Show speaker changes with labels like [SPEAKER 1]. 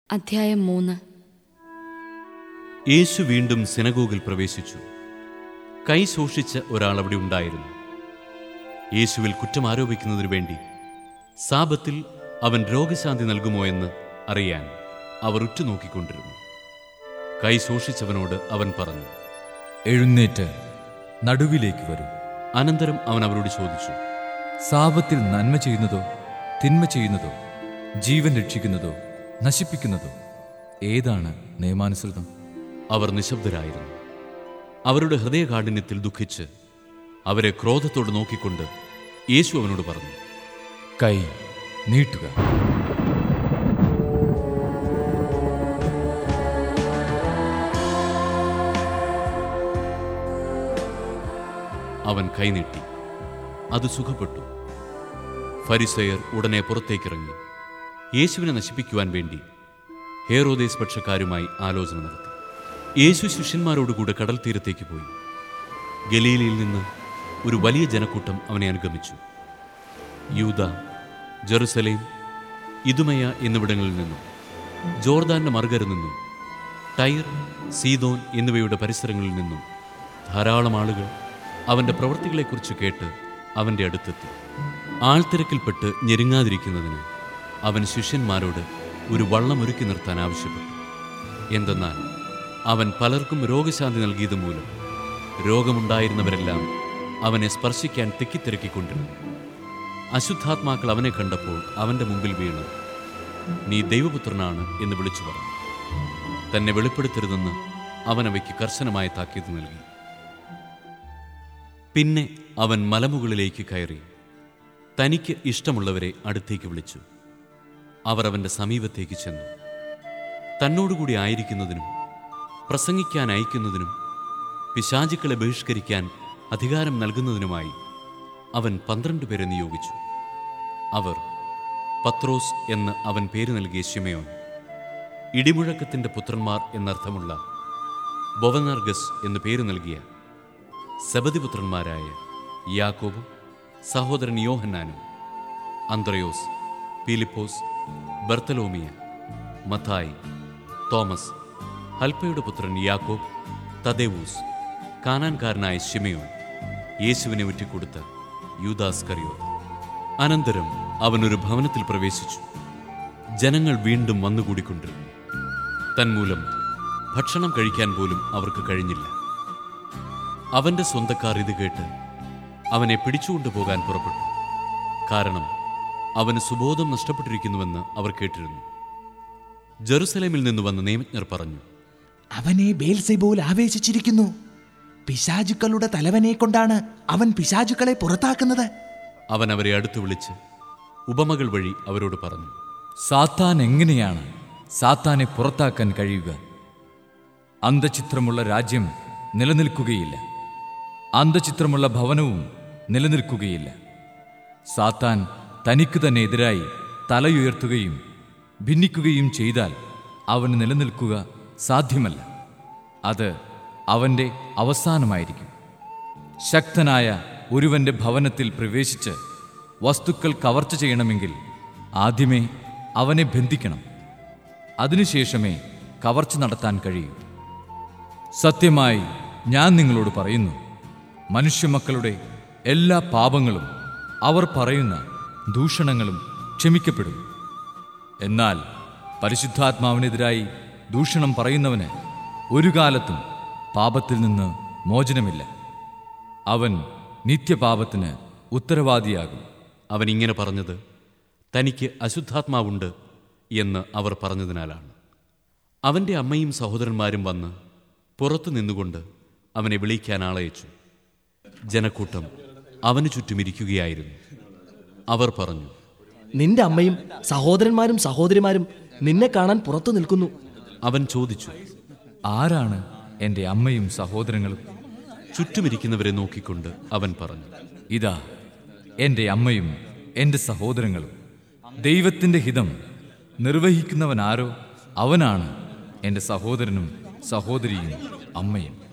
[SPEAKER 1] അധ്യായം മൂന്ന്
[SPEAKER 2] യേശു വീണ്ടും സിനഗോഗിൽ പ്രവേശിച്ചു കൈ സൂക്ഷിച്ച ഒരാൾ അവിടെ ഉണ്ടായിരുന്നു യേശുവിൽ കുറ്റം ആരോപിക്കുന്നതിനു വേണ്ടി സാപത്തിൽ അവൻ രോഗശാന്തി നൽകുമോ എന്ന് അറിയാൻ അവർ ഉറ്റുനോക്കിക്കൊണ്ടിരുന്നു കൈ സൂക്ഷിച്ചവനോട് അവൻ പറഞ്ഞു
[SPEAKER 3] എഴുന്നേറ്റ് നടുവിലേക്ക് വരൂ
[SPEAKER 2] അനന്തരം അവൻ അവരോട് ചോദിച്ചു
[SPEAKER 3] സാപത്തിൽ നന്മ ചെയ്യുന്നതോ തിന്മ ചെയ്യുന്നതോ ജീവൻ രക്ഷിക്കുന്നതോ നശിപ്പിക്കുന്നതോ ഏതാണ് നിയമാനുസൃതം
[SPEAKER 2] അവർ നിശബ്ദരായിരുന്നു അവരുടെ ഹൃദയകാഠിന്യത്തിൽ ദുഃഖിച്ച് അവരെ ക്രോധത്തോട് നോക്കിക്കൊണ്ട് യേശു അവനോട് പറഞ്ഞു
[SPEAKER 3] കൈ നീട്ടുക
[SPEAKER 2] അവൻ കൈനീട്ടി അത് സുഖപ്പെട്ടു ഫരിസയർ ഉടനെ പുറത്തേക്കിറങ്ങി യേശുവിനെ നശിപ്പിക്കുവാൻ വേണ്ടി ഹേറോദേസ് പക്ഷക്കാരുമായി ആലോചന നടത്തി യേശു ശിഷ്യന്മാരോടുകൂടെ കടൽ തീരത്തേക്ക് പോയി ഗലീലയിൽ നിന്ന് ഒരു വലിയ ജനക്കൂട്ടം അവനെ അനുഗമിച്ചു യൂത ജെറുസലേം ഇതുമയ എന്നിവിടങ്ങളിൽ നിന്നും ജോർദാന്റെ മറുകര നിന്നും ടൈർ സീതോൻ എന്നിവയുടെ പരിസരങ്ങളിൽ നിന്നും ധാരാളം ആളുകൾ അവന്റെ പ്രവൃത്തികളെക്കുറിച്ച് കേട്ട് അവന്റെ അടുത്തെത്തി ആൾത്തിരക്കിൽപ്പെട്ട് ഞെരുങ്ങാതിരിക്കുന്നതിന് അവൻ ശിഷ്യന്മാരോട് ഒരു വള്ളമൊരുക്കി നിർത്താൻ ആവശ്യപ്പെട്ടു എന്തെന്നാൽ അവൻ പലർക്കും രോഗശാന്തി നൽകിയത് മൂലം രോഗമുണ്ടായിരുന്നവരെല്ലാം അവനെ സ്പർശിക്കാൻ തിക്കിത്തിരക്കിക്കൊണ്ടിരുന്നു അശുദ്ധാത്മാക്കൾ അവനെ കണ്ടപ്പോൾ അവന്റെ മുമ്പിൽ വീണ് നീ ദൈവപുത്രനാണ് എന്ന് വിളിച്ചു പറഞ്ഞു തന്നെ വെളിപ്പെടുത്തരുതെന്ന് അവൻ അവയ്ക്ക് കർശനമായ താക്കീത് നൽകി പിന്നെ അവൻ മലമുകളിലേക്ക് കയറി തനിക്ക് ഇഷ്ടമുള്ളവരെ അടുത്തേക്ക് വിളിച്ചു അവർ അവന്റെ സമീപത്തേക്ക് ചെന്നു തന്നോടുകൂടി ആയിരിക്കുന്നതിനും പ്രസംഗിക്കാൻ അയക്കുന്നതിനും പിശാചുക്കളെ ബഹിഷ്കരിക്കാൻ അധികാരം നൽകുന്നതിനുമായി അവൻ പന്ത്രണ്ട് പേരെ നിയോഗിച്ചു അവർ പത്രോസ് എന്ന് അവൻ പേര് നൽകിയ ശിമയോൻ ഇടിമുഴക്കത്തിന്റെ പുത്രന്മാർ എന്നർത്ഥമുള്ള ബൊവനർഗസ് എന്ന് പേര് നൽകിയ സബദിപുത്രന്മാരായ യാക്കോബും സഹോദരൻ യോഹന്നാനും അന്ത്രയോസ് പീലിപ്പോസ് ബർത്തലോമിയ മത്തായി തോമസ് ഹൽപ്പയുടെ പുത്രൻ യാക്കോബ് തദേവൂസ് കാനാൻകാരനായ ശിമയോൻ യേശുവിനെ ഒറ്റിക്കൊടുത്ത യൂദാസ് കറിയോത്ത് അനന്തരം അവനൊരു ഭവനത്തിൽ പ്രവേശിച്ചു ജനങ്ങൾ വീണ്ടും വന്നുകൂടിക്കൊണ്ടിരുന്നു തന്മൂലം ഭക്ഷണം കഴിക്കാൻ പോലും അവർക്ക് കഴിഞ്ഞില്ല അവന്റെ സ്വന്തക്കാർ ഇത് കേട്ട് അവനെ പിടിച്ചുകൊണ്ടു പോകാൻ പുറപ്പെട്ടു കാരണം അവന് സുബോധം നഷ്ടപ്പെട്ടിരിക്കുന്നുവെന്ന് അവർ കേട്ടിരുന്നു ജെറുസലേമിൽ നിന്ന് വന്ന നിയമജ്ഞർ പറഞ്ഞു
[SPEAKER 4] അവനെ ബേൽസെബൂൽ ആവേശിച്ചിരിക്കുന്നു പിശാചുക്കളുടെ തലവനെ കൊണ്ടാണ് അവൻ പിശാചുക്കളെ പുറത്താക്കുന്നത്
[SPEAKER 2] അവൻ അവരെ അടുത്തു വിളിച്ച് ഉപമകൾ വഴി അവരോട് പറഞ്ഞു
[SPEAKER 3] സാത്താൻ എങ്ങനെയാണ് സാത്താനെ പുറത്താക്കാൻ കഴിയുക അന്തചിത്രമുള്ള രാജ്യം നിലനിൽക്കുകയില്ല അന്തചിത്രമുള്ള ഭവനവും നിലനിൽക്കുകയില്ല സാത്താൻ തനിക്ക് തന്നെ എതിരായി തലയുയർത്തുകയും ഭിന്നിക്കുകയും ചെയ്താൽ അവന് നിലനിൽക്കുക സാധ്യമല്ല അത് അവൻ്റെ അവസാനമായിരിക്കും ശക്തനായ ഒരുവന്റെ ഭവനത്തിൽ പ്രവേശിച്ച് വസ്തുക്കൾ കവർച്ച ചെയ്യണമെങ്കിൽ ആദ്യമേ അവനെ ബന്ധിക്കണം അതിനുശേഷമേ കവർച്ച നടത്താൻ കഴിയൂ സത്യമായി ഞാൻ നിങ്ങളോട് പറയുന്നു മനുഷ്യമക്കളുടെ എല്ലാ പാപങ്ങളും അവർ പറയുന്ന ദൂഷണങ്ങളും ക്ഷമിക്കപ്പെടും എന്നാൽ പരിശുദ്ധാത്മാവിനെതിരായി ദൂഷണം പറയുന്നവന് ഒരു കാലത്തും പാപത്തിൽ നിന്ന് മോചനമില്ല അവൻ നിത്യപാപത്തിന് ഉത്തരവാദിയാകും
[SPEAKER 2] അവൻ ഇങ്ങനെ പറഞ്ഞത് തനിക്ക് അശുദ്ധാത്മാവുണ്ട് എന്ന് അവർ പറഞ്ഞതിനാലാണ് അവൻ്റെ അമ്മയും സഹോദരന്മാരും വന്ന് പുറത്തു നിന്നുകൊണ്ട് അവനെ വിളിക്കാൻ ആളയച്ചു ജനക്കൂട്ടം അവന് ചുറ്റുമിരിക്കുകയായിരുന്നു അവർ പറഞ്ഞു
[SPEAKER 5] നിന്റെ അമ്മയും സഹോദരന്മാരും സഹോദരിമാരും നിന്നെ കാണാൻ പുറത്തു നിൽക്കുന്നു
[SPEAKER 2] അവൻ ചോദിച്ചു
[SPEAKER 3] ആരാണ് എൻ്റെ അമ്മയും സഹോദരങ്ങളും
[SPEAKER 2] ചുറ്റുമിരിക്കുന്നവരെ നോക്കിക്കൊണ്ട് അവൻ പറഞ്ഞു
[SPEAKER 3] ഇതാ എൻ്റെ അമ്മയും എൻ്റെ സഹോദരങ്ങളും ദൈവത്തിൻ്റെ ഹിതം നിർവഹിക്കുന്നവനാരോ അവനാണ് എൻ്റെ സഹോദരനും സഹോദരിയും അമ്മയും